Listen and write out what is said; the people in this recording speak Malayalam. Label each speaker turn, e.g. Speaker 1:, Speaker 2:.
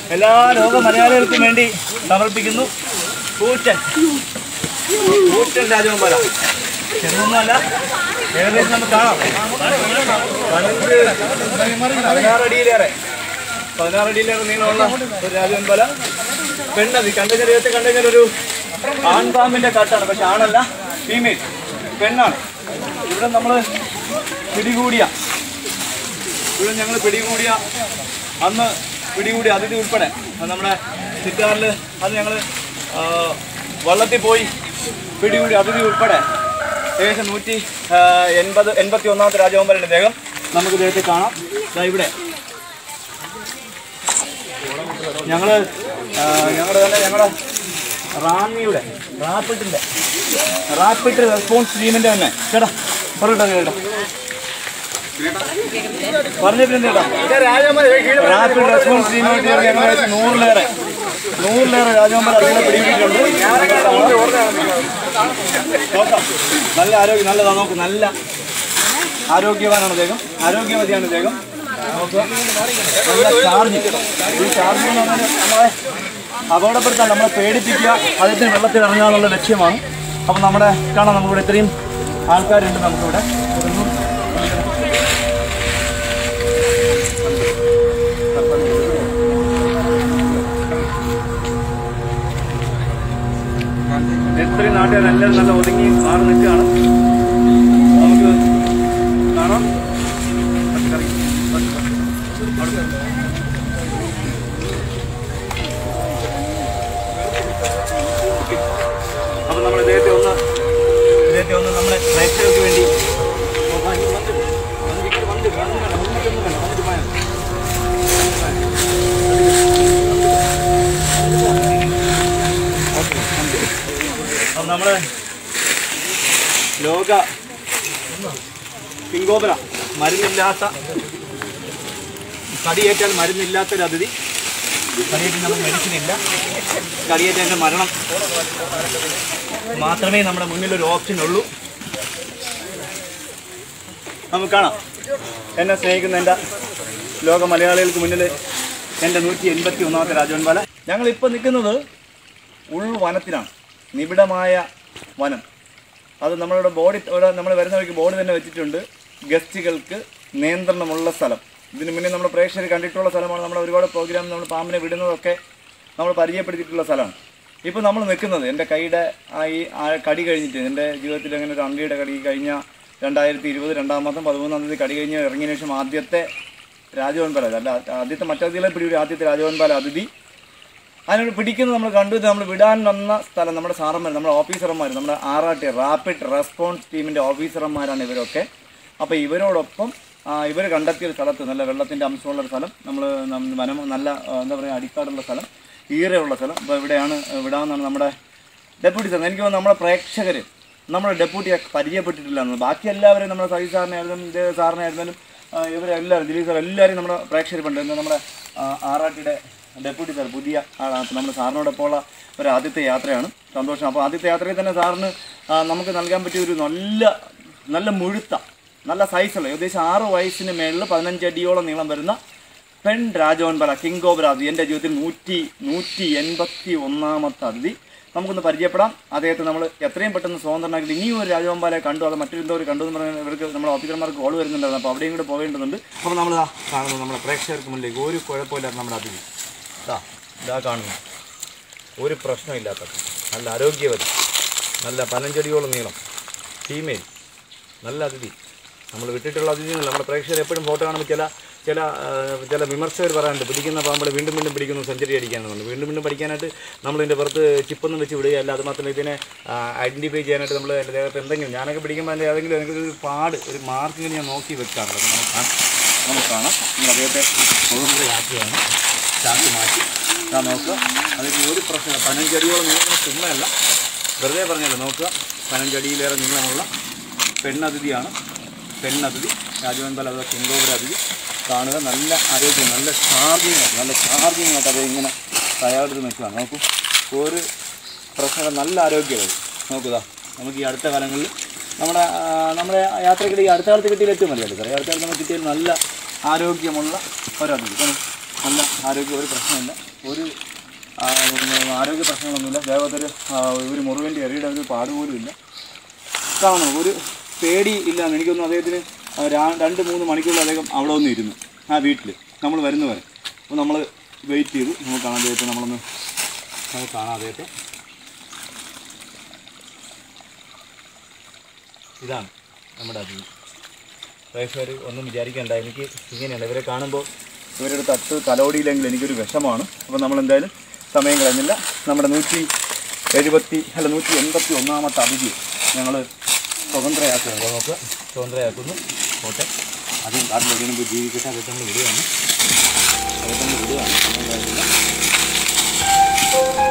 Speaker 1: എല്ലാ ലോക മലയാളികൾക്കും വേണ്ടി സമർപ്പിക്കുന്നു കൂറ്റൻ കൂറ്റൻ രാജഗോപാല ചെറുതൊന്നുമല്ല ഏകദേശം നമുക്ക് കാണാം പതിനഞ്ച് പതിനാറ് അടിയിലേറെ പതിനാറ് അടിയിലേറെ നീളമുള്ള ഒരു രാജഗോപാല പെണ്ണത് കണ്ടു ശരീരത്തിൽ കണ്ടു കഴിഞ്ഞാൽ ഒരു ആൺപാമ്പിന്റെ കട്ടാണ് പക്ഷെ ആണല്ല ഫീമെയിൽ പെണ്ണാണ് ഇവിടെ നമ്മൾ പിടികൂടിയ ഇവിടെ ഞങ്ങൾ പിടികൂടിയ അന്ന് പിടികൂടിയ അതിഥി ഉൾപ്പെടെ അത് നമ്മുടെ ചിറ്റാറിൽ അത് ഞങ്ങൾ വള്ളത്തിൽ പോയി പിടികൂടി അതിഥി ഉൾപ്പെടെ ഏകദേശം നൂറ്റി ആ, എൺപത് എൺപത്തി ഒന്നാമത്തെ രാജഗോപാലൻ്റെ ദേഹം നമുക്ക് ഇദ്ദേഹത്തെ കാണാം ദാ ഇവിടെ ഞങ്ങള് ആ, ഞങ്ങളുടെ തന്നെ ഞങ്ങളുടെ റാന്നിയുടെ റാപ്പിട്ടിന്റെ റാപ്പിഡ് റെസ്പോൺസ് ടീമിന്റെ തന്നെ ചേട്ടാ പറയട്ടോ ചേട്ടാ പറഞ്ഞിട്ടുണ്ട് ചേട്ടാ റാപ്പിഡ് റെസ്പോൺസ് ടീമായിട്ട് ചേർന്ന് ഞങ്ങൾ നൂറിലേറെ നൂറിലേറെ രാജകുമാർ അതിനെ പിടികൂടിയിട്ടുണ്ട് നോക്കാം നല്ല ആരോഗ്യം നല്ലതാ നോക്ക് നല്ല ആരോഗ്യവാനാണ് അദ്ദേഹം ആരോഗ്യവതിയാണ് അദ്ദേഹം നോക്കുക നല്ല ചാർജ് ഈ ചാർജ് എന്ന് പറഞ്ഞാൽ നമ്മളെ അപകടപ്പെടുത്താൻ നമ്മളെ പേടിപ്പിക്കുക അദ്ദേഹത്തിന് വെള്ളത്തിൽ ഇറങ്ങുക എന്നുള്ള ലക്ഷ്യമാണ് അപ്പം നമ്മുടെ കാണാം നമുക്കിവിടെ ഇത്രയും ആൾക്കാരുണ്ട് നമുക്കിവിടെ ഇതൊന്നും എത്രയും നാട്ടുകാരെല്ലാവരും നല്ല ഒതുങ്ങി മാറി നിൽക്കുകയാണ് നമുക്ക് കാണാം പച്ചക്കറി അപ്പം നമ്മൾ ഇദ്ദേഹത്തെ ഒന്ന് ഇദ്ദേഹത്തെ ഒന്ന് നമ്മുടെ പ്രേക്ഷകർക്ക് വേണ്ടി വന്നിട്ട് വന്നിട്ട് വന്നിട്ട് വന്നിട്ട് വന്നിട്ട് വന്നിട്ട് പോയാൽ അപ്പം നമ്മുടെ ലോക പിങ്കോബര മരുന്നില്ലാത്ത കടിയേറ്റാൽ മരുന്നില്ലാത്തൊരു അതിഥി കടിയേറ്റാൽ നമുക്ക് മെഡിസിൻ ഇല്ല കടിയേറ്റതിൻ്റെ മരണം മാത്രമേ നമ്മുടെ മുന്നിൽ ഒരു ഓപ്ഷൻ ഉള്ളൂ നമുക്ക് കാണാം എന്നെ സ്നേഹിക്കുന്ന എൻ്റെ ലോക മലയാളികൾക്ക് മുന്നിൽ എൻ്റെ നൂറ്റി എൺപത്തി ഒന്നാമത്തെ രാജവൻപാല ഞങ്ങളിപ്പോൾ നിൽക്കുന്നത് ഉൾവനത്തിലാണ് നിബിഡമായ വനം അത് നമ്മളുടെ ബോഡി ഇവിടെ നമ്മൾ വരുന്ന വഴിക്ക് ബോർഡ് തന്നെ വെച്ചിട്ടുണ്ട് ഗസ്റ്റുകൾക്ക് നിയന്ത്രണമുള്ള സ്ഥലം ഇതിന് മുന്നേ നമ്മുടെ പ്രേക്ഷകർ കണ്ടിട്ടുള്ള സ്ഥലമാണ് നമ്മൾ ഒരുപാട് പ്രോഗ്രാം നമ്മൾ പാമ്പിനെ വിടുന്നതൊക്കെ നമ്മൾ പരിചയപ്പെടുത്തിയിട്ടുള്ള സ്ഥലമാണ് ഇപ്പോൾ നമ്മൾ നിൽക്കുന്നത് എൻ്റെ കൈയുടെ ആ ഈ ആ കടി കഴിഞ്ഞിട്ട് എൻ്റെ ജീവിതത്തിൽ അങ്ങനെ ഒരു അണ്ടിയുടെ കടി കഴിഞ്ഞ രണ്ടായിരത്തി ഇരുപത് രണ്ടാം മാസം പതിമൂന്നാം തീയതി കടി കഴിഞ്ഞ് ഇറങ്ങിയതിന് ശേഷം ആദ്യത്തെ രാജവൻപാല അല്ല ആദ്യത്തെ മറ്റതിഥികളെ പിടികൂടി ആദ്യത്തെ രാജവൻപാല അതിഥി അതിനോട് പിടിക്കുന്നത് നമ്മൾ കണ്ടു ഇത് നമ്മൾ വിടാൻ വന്ന സ്ഥലം നമ്മുടെ സാറന്മാർ നമ്മുടെ ഓഫീസർമാർ നമ്മുടെ R R T rapid response ടീമിൻ്റെ ഓഫീസർമാരാണ് ഇവരൊക്കെ അപ്പോൾ ഇവരോടൊപ്പം ഇവർ കണ്ടെത്തിയ ഒരു സ്ഥലത്ത് നല്ല വെള്ളത്തിൻ്റെ അംശമുള്ള ഒരു സ്ഥലം നമ്മൾ വനം നല്ല ആ, എന്താ പറയുക അടിക്കാടുള്ള സ്ഥലം ഈറയുള്ള സ്ഥലം അപ്പോൾ ഇവിടെയാണ് വിടാമെന്നാണ് നമ്മുടെ ഡെപ്യൂട്ടി സാർ എനിക്ക് തോന്നുന്നു നമ്മുടെ പ്രേക്ഷകർ നമ്മുടെ ഡെപ്യൂട്ടിയെ പരിചയപ്പെട്ടിട്ടില്ല എന്നത് ബാക്കി എല്ലാവരും നമ്മുടെ സജി സാറിനെ ആയിരുന്നാലും ഇതേ സാറിനെ ആയിരുന്നാലും ഇവരെല്ലാവരും ദിലീപ് സാർ എല്ലാവരും നമ്മുടെ പ്രേക്ഷകർ പണ്ട് ഇന്ന് നമ്മുടെ ആർ ആർ ടിയുടെ ഡെപ്യൂട്ടി സാർ പുതിയ ആളാണ് അപ്പോൾ നമ്മുടെ സാറിനോടൊപ്പമുള്ള ഒരു ആദ്യത്തെ യാത്രയാണ് സന്തോഷം അപ്പോൾ ആദ്യത്തെ യാത്രയിൽ തന്നെ സാറിന് ആ, നമുക്ക് നൽകാൻ പറ്റിയ ഒരു നല്ല നല്ല മുഴുത്ത നല്ല സൈസുള്ള ഏകദേശം ആറ് വയസ്സിന് മേളിൽ പതിനഞ്ച് അടിയോളം നീളം വരുന്ന പെൺ രാജവൻപല കിങ് ഓഫ് രാജി എൻ്റെ ജീവിതത്തിൽ നൂറ്റി നൂറ്റി എൺപത്തി ഒന്നാമത്തെ അതിഥി നമുക്കൊന്ന് പരിചയപ്പെടാം അദ്ദേഹത്തെ നമ്മൾ എത്രയും പെട്ടെന്ന് സ്വതന്ത്രനാക്കി ഇനിയും ഒരു രാജവൻപാലെ കണ്ടു അത് മറ്റൊരു എന്തോ ഒരു കണ്ടു എന്ന് പറഞ്ഞാൽ ഇവർക്ക് നമ്മുടെ ഓഫീസർമാർക്ക് കോൾ വരുന്നുണ്ടായിരുന്നു അപ്പോൾ അവിടെയും കൂടെ പോകേണ്ടതുണ്ട് അപ്പോൾ നമ്മൾ കാണുന്നത് നമ്മുടെ പ്രേക്ഷകർക്ക് മുന്നിലേക്ക് ഒരു കുഴപ്പമില്ലാത്ത നമ്മുടെ അതിഥി ഇതാ ഇതാ കാണുന്നു ഒരു പ്രശ്നമില്ലാത്ത നല്ല ആരോഗ്യവതി നല്ല പനഞ്ചടിയോളം നീളം ഫീമെയിൽ നല്ല അതിഥി നമ്മൾ വിട്ടിട്ടുള്ള അതിഥികൾ നമ്മുടെ പ്രേക്ഷകർ എപ്പോഴും ഫോട്ടോ കാണുമ്പോൾ ചില ചില ആ, ചില വിമർശകർ പറയാറുണ്ട് പിടിക്കുന്ന പാമ്പളെ വീണ്ടും വീണ്ടും പിടിക്കുന്നു സെഞ്ചുറി അടിക്കാനുണ്ട് വീണ്ടും വീണ്ടും പഠിക്കാനായിട്ട് നമ്മളിതിൻ്റെ പുറത്ത് ചിപ്പൊന്നും വെച്ച് വിടുകയല്ല അത് മാത്രമല്ല ഇതിനെ ഐഡൻറ്റിഫൈ ചെയ്യാനായിട്ട് നമ്മൾ എൻ്റെ ദേഹത്ത് എന്തെങ്കിലും ഞാനൊക്കെ പിടിക്കുമ്പോൾ അതിൻ്റെ ഏതെങ്കിലും എനിക്കൊരു ഒരു പാട് ഒരു മാർക്കിങ്ങനെ ഞാൻ നോക്കി വെക്കാറുണ്ട് അത് നമുക്ക് കാണാം നമുക്ക് കാണാം നമ്മൾ അദ്ദേഹത്തെ മുഴുവനാക്കുകയാണ് ചാക്ക് മാറ്റി ഇതാ നോക്കുക അതിന് ഒരു പ്രശ്നമില്ല പതിനഞ്ചടിയോളം നീളം ചുമ്മയല്ല വെറുതെ പറഞ്ഞല്ലോ നോക്കുക പതിനഞ്ചടിയിലേറെ നീളമുള്ള പെണ്ണതിഥിയാണ് പെണ്ണതിഥി രാജവൻപാൽ അഥവാ കിങ്കോപുര അതിഥി കാണുക നല്ല ആരോഗ്യം നല്ല ചാർജിങ് നല്ല ചാർജിങ് ആയിട്ട് അത് ഇങ്ങനെ തയ്യാറെടുത്ത് നിൽക്കുകയാണ് നോക്കൂ ഒരു പ്രശ്നം നല്ല ആരോഗ്യമായി നോക്കുക നമുക്ക് ഈ അടുത്ത കാലങ്ങളിൽ നമ്മുടെ ആ, നമ്മുടെ യാത്രക്കിടെ ഈ അടുത്ത കാലത്ത് കിട്ടിയാൽ ഏറ്റവും മതിയല്ലോ സാറേ ഈ അടുത്ത കാലത്ത് നമുക്ക് കിട്ടിയാൽ നല്ല ആരോഗ്യമുള്ള ഒരതിഥി കാരണം നല്ല ആരോഗ്യം ഒരു പ്രശ്നമില്ല ഒരു ആ, ഉം, ആരോഗ്യ പ്രശ്നങ്ങളൊന്നുമില്ല ദേഹത്തൊരു ആ, ഒരു മുറിവിൻ്റെ എറിയുടെ ഒരു പാട് പോലും ഇല്ല കാണണം ഒരു പേടി ഇല്ല എനിക്കൊന്നും അദ്ദേഹത്തിന് ആ, രാ- രണ്ട് മൂന്ന് മണിക്കൂറിൽ അദ്ദേഹം അവിടെ ഒന്ന് ഇരുന്നു ആ വീട്ടിൽ നമ്മൾ വരുന്നവരെ അപ്പോൾ നമ്മൾ വെയിറ്റ് ചെയ്തു നമുക്ക് കാണാൻ അദ്ദേഹത്തെ നമ്മളൊന്ന് നമുക്ക് കാണാം അദ്ദേഹത്തെ ഇതാണ് നമ്മുടെ അതിഥി പ്രേക്ഷകർ ഒന്നും വിചാരിക്കേണ്ട എനിക്ക് ഇങ്ങനെയാണ് ഇവരെ കാണുമ്പോൾ ഇവരുടെ തട്ട് തലോടിയില്ലെങ്കിൽ എനിക്കൊരു വിഷമാണ് അപ്പോൾ നമ്മൾ എന്തായാലും സമയം കളഞ്ഞില്ല നമ്മുടെ നൂറ്റി എഴുപത്തി അല്ല നൂറ്റി എൺപത്തി ഒന്നാമത്തെ അതിഥി ഞങ്ങൾ സ്വതന്ത്രയാക്കുക നമുക്ക് സ്വതന്ത്രയാക്കുന്നു പോട്ടെ അതും കാട്ടിൽ എവിടെയും പോയി ജീവിക്കട്ടെ അതൊക്കെ നമ്മൾ വിടുകയാണ് അതൊക്കെ നമ്മൾ വിടുകയാണ് ഒന്നും കാര്യമില്ല.